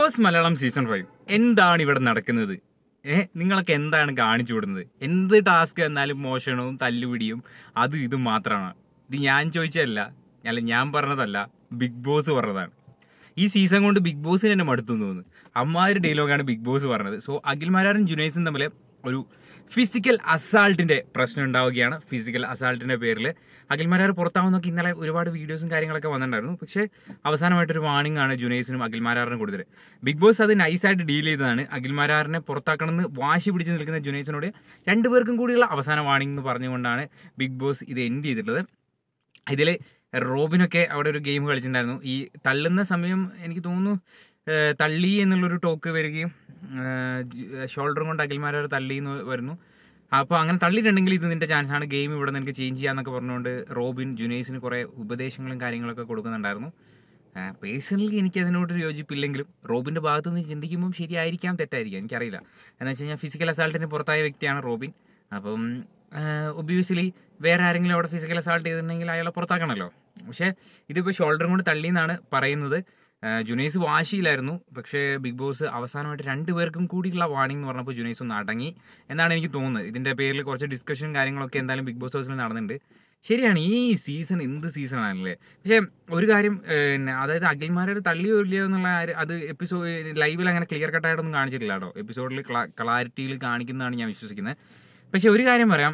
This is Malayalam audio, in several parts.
ബോസ് മലയാളം സീസൺ ഫൈവ് എന്താണ് ഇവിടെ നടക്കുന്നത് ഏ നിങ്ങളൊക്കെ എന്താണ് കാണിച്ചു വിടുന്നത് എന്ത് ടാസ്ക് എന്നാലും മോഷണവും തല്ലുപിടിയും അതും ഇതും മാത്രമാണ് ഇത് ഞാൻ ചോദിച്ചതല്ല അല്ല ഞാൻ പറഞ്ഞതല്ല ബിഗ് ബോസ് പറഞ്ഞതാണ് ഈ സീസൺ കൊണ്ട് ബിഗ് ബോസിന് തന്നെ മടുത്തു എന്ന് തോന്നുന്നു അമ്മാതിരി ഡയലോഗാണ് ബിഗ് ബോസ് പറഞ്ഞത് സോ അഖിൽമാരാരും ജുനൈസും തമ്മിൽ ഒരു ഫിസിക്കൽ അസാൾട്ടിന്റെ പ്രശ്നം ഉണ്ടാവുകയാണ് ഫിസിക്കൽ അസാൾട്ടിന്റെ പേരിൽ അഖിൽമാരാർ പുറത്താവുന്നൊക്കെ ഇന്നലെ ഒരുപാട് വീഡിയോസും കാര്യങ്ങളൊക്കെ വന്നിട്ടുണ്ടായിരുന്നു പക്ഷേ അവസാനമായിട്ടൊരു വാണിംഗ് ആണ് ജുനൈസിനും അഖിൽമാരാറിനും കൊടുത്തത് ബിഗ് ബോസ് അത് നൈസായിട്ട് ഡീൽ ചെയ്തതാണ് അഖിൽമാരാറിനെ പുറത്താക്കണമെന്ന് വാശി പിടിച്ച് നിൽക്കുന്ന ജുനൈസിനോട് രണ്ടുപേർക്കും കൂടിയുള്ള അവസാന വാണിംഗ് എന്ന് പറഞ്ഞുകൊണ്ടാണ് ബിഗ് ബോസ് ഇത് എൻഡ് ചെയ്തിട്ടുള്ളത് ഇതിൽ റോബിനൊക്കെ അവിടെ ഒരു ഗെയിം കളിച്ചിട്ടുണ്ടായിരുന്നു ഈ തള്ളുന്ന സമയം എനിക്ക് തോന്നുന്നു ഏഹ് തള്ളി എന്നുള്ളൊരു ടോക്ക് വരികയും ഷോൾഡറും കൊണ്ട് അഖിൽമാരവർ തള്ളി എന്ന് വരുന്നു അപ്പോൾ അങ്ങനെ തള്ളിയിട്ടുണ്ടെങ്കിൽ ഇത് നിന്റെ ചാൻസ് ആണ് ഗെയിം ഇവിടെ നിനക്ക് ചേഞ്ച് ചെയ്യാന്നൊക്കെ പറഞ്ഞുകൊണ്ട് റോബിൻ ജുനൈസിന് കുറേ ഉപദേശങ്ങളും കാര്യങ്ങളൊക്കെ കൊടുക്കുന്നുണ്ടായിരുന്നു പേഴ്സണലി എനിക്ക് അതിനോട് യോജിപ്പില്ലെങ്കിലും റോബിന്റെ ഭാഗത്ത് നിന്ന് ചിന്തിക്കുമ്പോൾ ശരിയായിരിക്കാം തെറ്റായിരിക്കാം എനിക്കറിയില്ല എന്ന് വെച്ച് കഴിഞ്ഞാൽ ഫിസിക്കൽ അസാൾട്ടിന് പുറത്തായ വ്യക്തിയാണ് റോബിൻ അപ്പം ഒബ്വിയസ്ലി വേറെ ആരെങ്കിലും അവിടെ ഫിസിക്കൽ അസാൾട്ട് ചെയ്തിട്ടുണ്ടെങ്കിൽ അയാളെ പുറത്താക്കണമല്ലോ പക്ഷേ ഇതിപ്പോൾ ഷോൾഡറും കൊണ്ട് തള്ളി എന്നാണ് പറയുന്നത് ആഹ് ജുനൈസ് വാശിയിലായിരുന്നു പക്ഷേ ബിഗ് ബോസ് അവസാനമായിട്ട് രണ്ടുപേർക്കും കൂടിയുള്ള വാണിംഗ് എന്ന് പറഞ്ഞപ്പോൾ ജുനൈസ് ഒന്ന് അടങ്ങി എന്നാണ് എനിക്ക് തോന്നുന്നത് ഇതിന്റെ പേരിൽ കുറച്ച് ഡിസ്കഷനും കാര്യങ്ങളൊക്കെ എന്തായാലും ബിഗ് ബോസ് ഹൗസിൽ നടന്നിട്ടുണ്ട് ശരിയാണ് ഈ സീസൺ എന്ത് സീസൺ ആണല്ലേ പക്ഷേ ഒരു കാര്യം ഏഹ്, പിന്നെ അതായത് അഖിൽമാരെ തള്ളിയോ ഇല്ലയോ എന്നുള്ള കാര്യം അത് എപ്പിസോഡ് ലൈവിൽ അങ്ങനെ ക്ലിയർ കട്ടായിട്ടൊന്നും കാണിച്ചിട്ടില്ല കേട്ടോ എപ്പിസോഡിൽ ക്ലാരിറ്റിയിൽ കാണിക്കുന്നതാണ് ഞാൻ വിശ്വസിക്കുന്നത് പക്ഷെ ഒരു കാര്യം പറയാം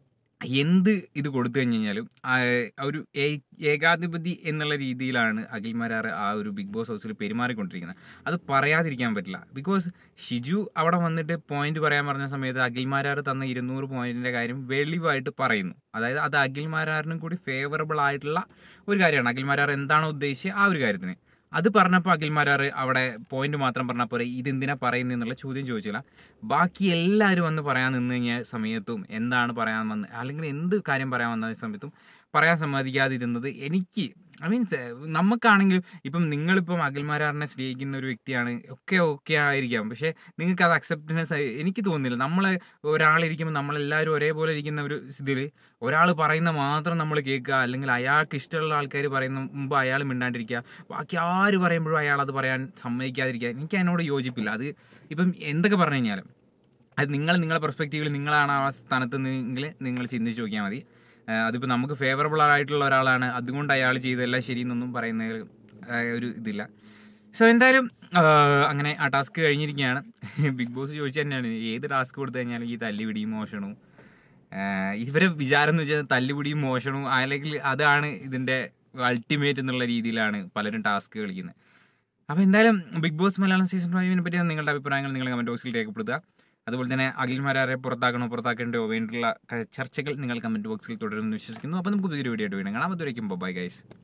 എന്ത് ഇത് കൊടുത്തു കഴിഞ്ഞ് കഴിഞ്ഞാലും ആ, ഒരു ഏ- ഏകാധിപതി എന്നുള്ള രീതിയിലാണ് അഖിൽമാരാർ ആ ഒരു ബിഗ് ബോസ് ഹൗസിൽ പെരുമാറിക്കൊണ്ടിരിക്കുന്നത് അത് പറയാതിരിക്കാൻ പറ്റില്ല ബിക്കോസ് ഷിജു അവിടെ വന്നിട്ട് പോയിന്റ് പറയാൻ പറഞ്ഞ സമയത്ത് അഖിൽമാരാർ തന്ന ഇരുന്നൂറ് പോയിന്റിന്റെ കാര്യം വെളിവായിട്ട് പറയുന്നു അതായത് അത് അഖിൽമാരാറിനും കൂടി ഫേവറബിൾ ആയിട്ടുള്ള ഒരു കാര്യമാണ് അഖിൽമാരാർ എന്താണോ ഉദ്ദേശിച്ചത് ആ ഒരു കാര്യത്തിന് അത് പറഞ്ഞപ്പോൾ അഖിൽമാരാർ അവിടെ പോയിന്റ് മാത്രം പറഞ്ഞാൽ പോലെ ഇതെന്തിനാ പറയുന്നത് എന്നുള്ള ചോദ്യം ചോദിച്ചില്ല ബാക്കി എല്ലാവരും വന്ന് പറയാൻ നിന്ന് കഴിഞ്ഞ സമയത്തും എന്താണ് പറയാൻ വന്ന് അല്ലെങ്കിൽ എന്ത് കാര്യം പറയാൻ വന്ന സമയത്തും പറയാൻ സമ്മതിക്കാതിരുന്നത് എനിക്ക് ഐ മീൻസ് നമുക്കാണെങ്കിലും ഇപ്പം നിങ്ങളിപ്പം അഖിൽമാരാറിനെ സ്നേഹിക്കുന്ന ഒരു വ്യക്തിയാണ് ഒക്കെ ഓക്കെ ആയിരിക്കാം പക്ഷേ നിങ്ങൾക്ക് അത് അക്സെപ്റ്റൻസ് എനിക്ക് തോന്നുന്നില്ല നമ്മളെ ഒരാളിരിക്കുമ്പോൾ നമ്മളെല്ലാവരും ഒരേപോലെ ഇരിക്കുന്ന ഒരു ഇതിൽ ഒരാൾ പറയുന്ന മാത്രം നമ്മൾ കേൾക്കുക അല്ലെങ്കിൽ അയാൾക്ക് ഇഷ്ടമുള്ള ആൾക്കാർ പറയുന്ന മുമ്പ് അയാൾ മിണ്ടാണ്ടിരിക്കുക ബാക്കി ആര് പറയുമ്പോഴും അയാൾ അത് പറയാൻ സമ്മതിക്കാതിരിക്കുക എനിക്ക് അതിനോട് യോജിപ്പില്ല അത് ഇപ്പം എന്തൊക്കെ പറഞ്ഞു കഴിഞ്ഞാലും അത് നിങ്ങൾ നിങ്ങളുടെ പെർസ്പെക്റ്റീവിൽ നിങ്ങളാണ് ആ സ്ഥാനത്ത് നിന്നെങ്കിൽ നിങ്ങൾ ചിന്തിച്ച് നോക്കിയാൽ മതി ആഹ് അതിപ്പോൾ നമുക്ക് ഫേവറബിൾ ആയിട്ടുള്ള ഒരാളാണ് അതുകൊണ്ട് അയാൾ ചെയ്തതെല്ലാം ശരിയെന്നൊന്നും പറയുന്നതിൽ ആഹ് ഒരു ഇതില്ല സോ എന്തായാലും ആഹ് അങ്ങനെ ആ ടാസ്ക് കഴിഞ്ഞിരിക്കുകയാണ് ബിഗ് ബോസ് ചോദിച്ചു തന്നെയാണ് ഏത് ടാസ്ക് കൊടുത്തു കഴിഞ്ഞാലും ഈ തല്ലുപിടിയും മോഷണവും ആഹ് ഇവരെ വിചാരം എന്ന് വെച്ചാൽ തല്ലുപിടിയും മോഷണവും അല്ലെങ്കിൽ അതാണ് ഇതിന്റെ അൾട്ടിമേറ്റ് എന്നുള്ള രീതിയിലാണ് പലരും ടാസ്ക് കളിക്കുന്നത് അപ്പോൾ എന്തായാലും ബിഗ് ബോസ് മലയാളം സീസൺ ഫൈവിനെ പറ്റി നിങ്ങളുടെ അഭിപ്രായങ്ങൾ നിങ്ങൾ കമന്റ് ബോക്സിൽ രേഖപ്പെടുത്തുക അതുപോലെ തന്നെ അഖിൽമാരെ പുറത്താക്കണോ പുറത്താക്കേണ്ടോ വേണ്ടിയുള്ള ക- ചർച്ചകൾ നിങ്ങൾ കമന്റ് ബോക്സിൽ തുടരുമെന്ന് വിശ്വസിക്കുന്നു അപ്പോൾ നമുക്ക് പുതിയൊരു വീഡിയോ ആയിട്ട് വീണ്ടും കാണാം അതുവരേക്കും ബൈ ഗൈസ്